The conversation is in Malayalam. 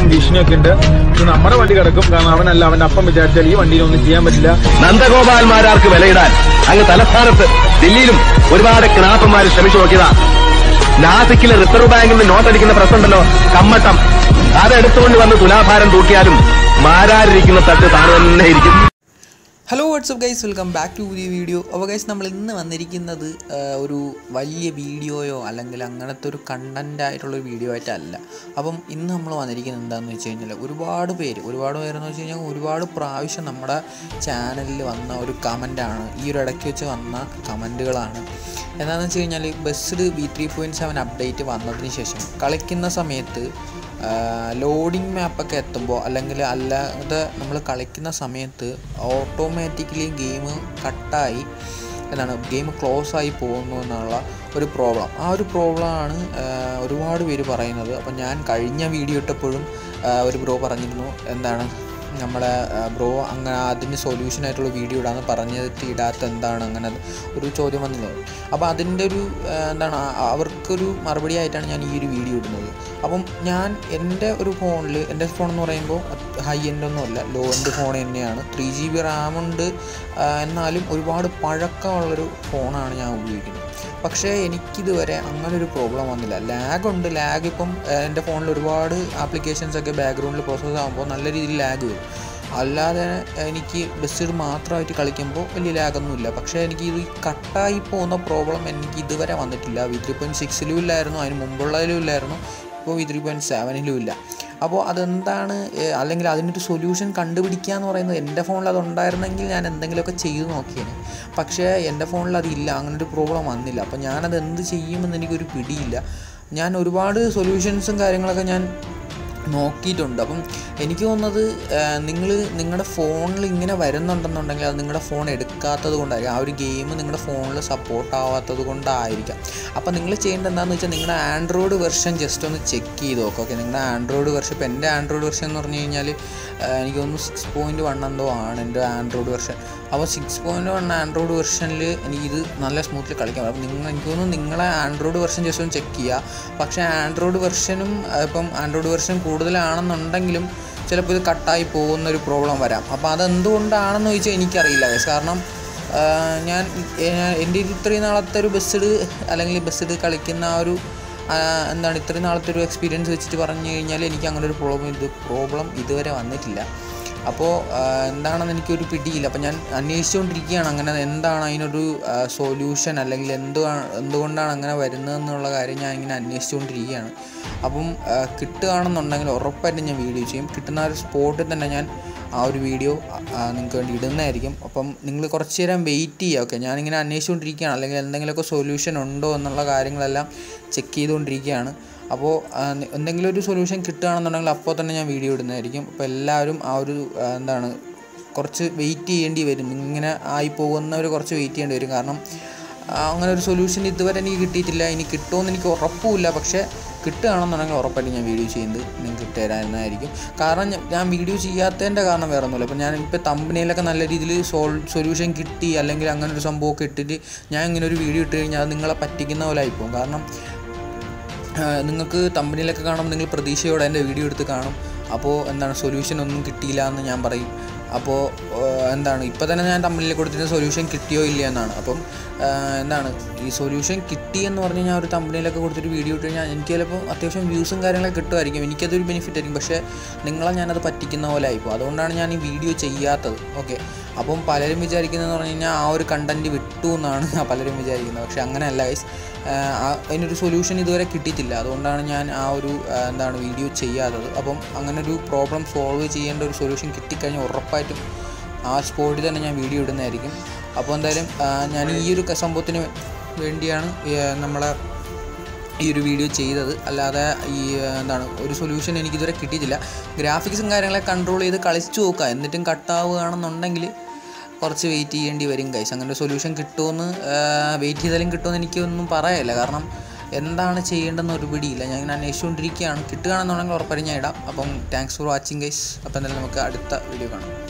ഭീഷണിയൊക്കെ ഉണ്ട് പക്ഷെ നമ്മുടെ വണ്ടി കിടക്കും കാരണം അവനല്ല അവന്റെ അപ്പം വിചാരിച്ചാൽ ഈ വണ്ടിയിലൊന്നും ചെയ്യാൻ പറ്റില്ല നന്ദഗോപാൽമാരാർക്ക് വിലയിടാൻ അങ്ങ് തലസ്ഥാനത്ത് ദില്ലിയിലും ഒരുപാട് കിണാപ്പന്മാർ ശ്രമിച്ചു നോക്കിയതാ നാസിക്കിലെ റിസർവ് ബാങ്കിൽ നിന്ന് നോട്ടടിക്കുന്ന പ്രശ്നമുണ്ടല്ലോ കമ്മട്ടം അതെടുത്തുകൊണ്ട് വന്ന് തുലാഭാരം തൂക്കിയാലും മാരാരിരിക്കുന്ന തട്ട് താൻ തന്നെ ഇരിക്കും hello what's up guys welcome back to പുതിയ വീഡിയോ അപ്പോൾ ഗൈസ് നമ്മൾ ഇന്ന് വന്നിരിക്കുന്നത് ആ, ഒരു വലിയ വീഡിയോയോ അല്ലെങ്കിൽ അങ്ങനത്തെ ഒരു കണ്ടൻ്റ് ആയിട്ടുള്ള ഒരു വീഡിയോ ആയിട്ടല്ല അപ്പം ഇന്ന് നമ്മൾ വന്നിരിക്കുന്നത് എന്താണെന്ന് വെച്ച് കഴിഞ്ഞാൽ ഒരുപാട് പേര് ഒരുപാട് പേരെന്ന് വെച്ച് കഴിഞ്ഞാൽ ഒരുപാട് പ്രാവശ്യം നമ്മുടെ ചാനലിൽ വന്ന ഒരു കമൻറ്റാണ് ഈ ഒരു ഇടയ്ക്ക് വെച്ച് വന്ന കമൻറ്റുകളാണ് എന്താണെന്ന് വെച്ച് കഴിഞ്ഞാൽ ബസ്സിൽ B three point seven update വന്നതിന് ശേഷം കളിക്കുന്ന സമയത്ത് ലോഡിംഗ് മാപ്പൊക്കെ എത്തുമ്പോൾ അല്ലെങ്കിൽ അല്ലാതെ നമ്മൾ കളിക്കുന്ന സമയത്ത് ഓട്ടോമാറ്റിക്കലി ഗെയിം കട്ടായി എന്താണ് ഗെയിം ക്ലോസ് ആയി പോകുന്നു എന്നുള്ള ഒരു പ്രോബ്ലം ആ ഒരു പ്രോബ്ലമാണ് ഒരുപാട് പേര് പറയുന്നത് അപ്പം ഞാൻ കഴിഞ്ഞ വീഡിയോ ഇട്ടപ്പോഴും ആ, ഒരു ബ്രോ പറഞ്ഞിരുന്നു എന്താണ് നമ്മളെ ബ്രോ അങ്ങനെ അതിന് സൊല്യൂഷൻ ആയിട്ടുള്ള വീഡിയോ ഇടാന്ന് പറഞ്ഞിട്ട് ഇടാത്ത എന്താണ് അങ്ങനെ ഒരു ചോദ്യം വന്നത് അപ്പോൾ അതിൻ്റെ ഒരു ആ, എന്താണ് ആ- അവർക്കൊരു മറുപടി ആയിട്ടാണ് ഞാൻ ഈ ഒരു വീഡിയോ ഇടുന്നത് അപ്പം ഞാൻ എൻ്റെ ഒരു ഫോണിൽ എൻ്റെ ഫോൺ എന്ന് പറയുമ്പോൾ ഹൈ എൻഡ് ഒന്നുമല്ല ലോ എൻഡ് ഫോൺ തന്നെയാണ് ത്രീ ജി ബി റാമുണ്ട് എന്നാലും ഒരുപാട് പഴക്കമുള്ളൊരു ഫോണാണ് ഞാൻ ഉപയോഗിക്കുന്നത് പക്ഷേ എനിക്കിതുവരെ അങ്ങനെ ഒരു പ്രോബ്ലം വന്നില്ല ലാഗ് ഉണ്ട് ലാഗ് ഇപ്പം ഏഹ്, എൻ്റെ ഫോണിൽ ഒരുപാട് ആപ്ലിക്കേഷൻസ് ഒക്കെ ബാക്ക്ഗ്രൗണ്ടിൽ പ്രോസസ്സ് ആകുമ്പോൾ നല്ല രീതിയിൽ ലാഗ് വരും അല്ലാതെ എനിക്ക് ബസ്സിൽ മാത്രമായിട്ട് കളിക്കുമ്പോൾ വലിയ ലാഗൊന്നുമില്ല പക്ഷേ എനിക്ക് ഇത് കട്ടായി പോകുന്ന പ്രോബ്ലം എനിക്ക് ഇതുവരെ വന്നിട്ടില്ല വി ത്രീ പോയിൻറ്റ് സിക്സിലും ഇല്ലായിരുന്നു അതിന് മുമ്പുള്ളതിലും ഇല്ലായിരുന്നു ഇപ്പോൾ വി ത്രീ പോയിൻറ്റ് സെവനിലും ഇല്ല അപ്പോൾ അതെന്താണ് ഏഹ്, അല്ലെങ്കിൽ അതിനൊരു സൊല്യൂഷൻ കണ്ടുപിടിക്കുക എന്ന് പറയുന്നത് എൻ്റെ ഫോണിൽ അത് ഉണ്ടായിരുന്നെങ്കിൽ ഞാൻ എന്തെങ്കിലുമൊക്കെ ചെയ്തു നോക്കിയേനെ പക്ഷേ എൻ്റെ ഫോണിൽ അതില്ല അങ്ങനെ ഒരു പ്രോബ്ലം വന്നില്ല അപ്പോൾ ഞാനത് എന്ത് ചെയ്യുമെന്ന് എനിക്കൊരു പിടിയില്ല ഞാൻ ഒരുപാട് സൊല്യൂഷൻസും കാര്യങ്ങളൊക്കെ ഞാൻ നോക്കിയിട്ടുണ്ട് അപ്പം എനിക്ക് തോന്നുന്നത് നിങ്ങൾ നിങ്ങളുടെ ഫോണിൽ ഇങ്ങനെ വരുന്നുണ്ടെന്നുണ്ടെങ്കിൽ അത് നിങ്ങളുടെ ഫോൺ എടുക്കാത്തത് കൊണ്ടായിരിക്കും ആ ഒരു ഗെയിം നിങ്ങളുടെ ഫോണിൽ സപ്പോർട്ട് ആവാത്തത് കൊണ്ടായിരിക്കാം അപ്പോൾ നിങ്ങൾ ചെയ്യേണ്ടത് എന്താണെന്ന് വെച്ചാൽ നിങ്ങളുടെ ആൻഡ്രോയിഡ് വെർഷൻ ജസ്റ്റ് ഒന്ന് ചെക്ക് ചെയ്ത് നോക്കുക ഓക്കെ നിങ്ങളുടെ ആൻഡ്രോയിഡ് വെർഷൻ ഇപ്പോൾ എൻ്റെ ആൻഡ്രോയിഡ് വെർഷൻ എന്ന് പറഞ്ഞു കഴിഞ്ഞാൽ എനിക്ക് തോന്നുന്നു സിക്സ് പോയിൻറ്റ് വൺ എന്തോ ആണ് എൻ്റെ ആൻഡ്രോയിഡ് വെർഷൻ അപ്പോൾ സിക്സ് പോയിൻറ്റ് വൺ ആൻഡ്രോയിഡ് വെർഷനിൽ എനിക്കിത് നല്ല സ്മൂത്തിൽ കളിക്കാം അപ്പോൾ നിങ്ങൾ എനിക്ക് തോന്നുന്നു നിങ്ങളെ ആൻഡ്രോയിഡ് വെർഷൻ ജസ്റ്റ് ഒന്ന് ചെക്ക് ചെയ്യുക പക്ഷേ ആൻഡ്രോയിഡ് വെർഷനും ഇപ്പം ആൻഡ്രോയിഡ് വെർഷൻ കൂടുതലാണെന്നുണ്ടെങ്കിലും ചിലപ്പോൾ ഇത് കട്ടായി പോകുന്ന ഒരു പ്രോബ്ലം വരാം അപ്പോൾ അതെന്തുകൊണ്ടാണെന്ന് ചോദിച്ചാൽ എനിക്കറിയില്ല guys. കാരണം ആ, ഞാൻ ഏ- എൻ്റെ ഒരു ഇത്രയും നാളത്തെ ഒരു ബസ്സിഡ് അല്ലെങ്കിൽ ബസ്സിഡ് കളിക്കുന്ന ആ ഒരു ആ, എന്താണ് ഇത്രയും നാളത്തെ ഒരു എക്സ്പീരിയൻസ് വെച്ചിട്ട് പറഞ്ഞു കഴിഞ്ഞാൽ എനിക്ക് അങ്ങനെ ഒരു പ്രോബ്ലം ഇത് പ്രോബ്ലം ഇതുവരെ വന്നിട്ടില്ല അപ്പോൾ എന്താണെന്ന് എനിക്കൊരു പിടിയില്ല അപ്പോൾ ഞാൻ അന്വേഷിച്ചുകൊണ്ടിരിക്കുകയാണ് അങ്ങനെ എന്താണ് അതിനൊരു സൊല്യൂഷൻ അല്ലെങ്കിൽ എന്ത് എന്തുകൊണ്ടാണ് അങ്ങനെ വരുന്നതെന്നുള്ള കാര്യം ഞാൻ ഇങ്ങനെ അന്വേഷിച്ചുകൊണ്ടിരിക്കുകയാണ് അപ്പം ആ, കിട്ടുകയാണെന്നുണ്ടെങ്കിൽ ഉറപ്പായിട്ടും ഞാൻ വീഡിയോ ചെയ്യും കിട്ടുന്ന ആ ഒരു സ്പോട്ടിൽ തന്നെ ഞാൻ ആ ഒരു വീഡിയോ നിങ്ങൾക്ക് വേണ്ടി ഇടുന്നതായിരിക്കും അപ്പം നിങ്ങൾ കുറച്ച് നേരം വെയിറ്റ് ചെയ്യുക ഓക്കെ ഞാനിങ്ങനെ അന്വേഷിച്ചുകൊണ്ടിരിക്കുകയാണ് അല്ലെങ്കിൽ എന്തെങ്കിലുമൊക്കെ സൊല്യൂഷൻ ഉണ്ടോ എന്നുള്ള കാര്യങ്ങളെല്ലാം ചെക്ക് ചെയ്തുകൊണ്ടിരിക്കുകയാണ് അപ്പോൾ ആ, നി- എന്തെങ്കിലും ഒരു സൊല്യൂഷൻ കിട്ടുകയാണെന്നുണ്ടെങ്കിൽ അപ്പോൾ തന്നെ ഞാൻ വീഡിയോ ഇടുന്നതായിരിക്കും അപ്പോൾ എല്ലാവരും ആ ഒരു ആ, എന്താണ് കുറച്ച് വെയിറ്റ് ചെയ്യേണ്ടി വരും ഇങ്ങനെ ആയി പോകുന്നവർ കുറച്ച് വെയിറ്റ് ചെയ്യേണ്ടി വരും കാരണം ആ, അങ്ങനെ ഒരു സൊല്യൂഷൻ ഇതുവരെ എനിക്ക് കിട്ടിയിട്ടില്ല ഇനി കിട്ടുമെന്ന് എനിക്ക് ഉറപ്പുമില്ല പക്ഷേ കിട്ടുകയാണെന്നുണ്ടെങ്കിൽ ഉറപ്പായിട്ടും ഞാൻ വീഡിയോ ചെയ്യുന്നത് നിങ്ങൾക്ക് ഇട്ടുതരാവുന്നതായിരിക്കും കാരണം ഞാൻ- ഞാൻ വീഡിയോ ചെയ്യാത്തതിൻ്റെ കാരണം വേറെ ഒന്നുമില്ല ഇപ്പോൾ ഞാൻ ഇപ്പോൾ തമ്പനിയിലൊക്കെ നല്ല രീതിയിൽ സോൾ സൊല്യൂഷൻ കിട്ടി അല്ലെങ്കിൽ അങ്ങനെ ഒരു സംഭവമൊക്കെ ഇട്ടിട്ട് ഞാൻ ഇങ്ങനെ ഒരു വീഡിയോ ഇട്ട് കഴിഞ്ഞാൽ അത് നിങ്ങളെ പറ്റിക്കുന്ന പോലെ ആയിപ്പോകും കാരണം ആഹ് നിങ്ങൾക്ക് തമ്പനിയിലൊക്കെ കാണുമ്പോൾ നിങ്ങൾ പ്രതീക്ഷയോടെ എൻ്റെ വീഡിയോ എടുത്ത് കാണും അപ്പോൾ എന്താണ് സൊല്യൂഷൻ ഒന്നും കിട്ടിയില്ല എന്ന് ഞാൻ പറയും അപ്പോൾ ആഹ് എന്താണ് ഇപ്പോൾ തന്നെ ഞാൻ തമ്പനിയിൽ കൊടുത്തിട്ട് സൊല്യൂഷൻ കിട്ടിയോ ഇല്ല എന്നാണ് അപ്പം ആഹ് എന്താണ് ഈ സൊല്യൂഷൻ കിട്ടി എന്ന് പറഞ്ഞ് ഞാൻ ഒരു തമ്പനിയിലൊക്കെ കൊടുത്തിട്ട് വീഡിയോ ഇട്ട് കഴിഞ്ഞാൽ എനിക്ക് ചിലപ്പോൾ അത്യാവശ്യം വ്യൂസും കാര്യങ്ങളൊക്കെ കിട്ടുമായിരിക്കും എനിക്കതൊരു ബെനിഫിറ്റ് ആയിരിക്കും പക്ഷേ നിങ്ങളെ ഞാനത് പറ്റിക്കുന്ന പോലെ ആയിപ്പോൾ അതുകൊണ്ടാണ് ഞാൻ ഈ വീഡിയോ ചെയ്യാത്തത് ഓക്കെ അപ്പം പലരും വിചാരിക്കുന്നതെന്ന് പറഞ്ഞു കഴിഞ്ഞാൽ ആ ഒരു കണ്ടൻറ്റ് വിട്ടു എന്നാണ് പലരും വിചാരിക്കുന്നത് പക്ഷേ അങ്ങനെയല്ല ഗൈസ് അതിനൊരു സൊല്യൂഷൻ ഇതുവരെ കിട്ടിയിട്ടില്ല അതുകൊണ്ടാണ് ഞാൻ ആ ഒരു ആ, എന്താണ് വീഡിയോ ചെയ്യാത്തത് അപ്പം അങ്ങനെ ഒരു പ്രോബ്ലം സോൾവ് ചെയ്യേണ്ട ഒരു സൊല്യൂഷൻ കിട്ടിക്കഴിഞ്ഞാൽ ഉറപ്പായിട്ടും ആ സ്പോട്ടിൽ തന്നെ ഞാൻ വീഡിയോ ഇടുന്നതായിരിക്കും അപ്പോൾ എന്തായാലും ആ, ഞാൻ ഈ ഒരു ക- സംഭവത്തിന് വേണ്ടിയാണ് ഈ, ആ, നമ്മളെ ഈ ഒരു വീഡിയോ ചെയ്തത് അല്ലാതെ ഈ ആ, എന്താണ് ഒരു സൊല്യൂഷൻ എനിക്കിതുവരെ കിട്ടിയിട്ടില്ല ഗ്രാഫിക്സും കാര്യങ്ങളൊക്കെ കൺട്രോൾ ചെയ്ത് കളിച്ചു നോക്കുക എന്നിട്ടും കട്ടാവുകയാണെന്നുണ്ടെങ്കിൽ കുറച്ച് വെയിറ്റ് ചെയ്യേണ്ടി വരും കൈസ് അങ്ങനെ ഒരു സൊല്യൂഷൻ കിട്ടുമെന്ന് വെയിറ്റ് ചെയ്താലും കിട്ടുമെന്ന് എനിക്കൊന്നും പറയാനില്ല കാരണം എന്താണ് ചെയ്യേണ്ടതെന്ന് ഒരു പിടിയില്ല ഞാൻ ഇങ്ങനെ അന്വേഷിച്ചുകൊണ്ടിരിക്കുകയാണ് കിട്ടുകയാണെന്നുണ്ടെങ്കിൽ ഉറപ്പായും ഞാൻ ഇടാം അപ്പം താങ്ക്സ് ഫോർ വാച്ചിങ് ഗൈസ് അപ്പം എന്തായാലും നമുക്ക് അടുത്ത വീഡിയോ കാണാം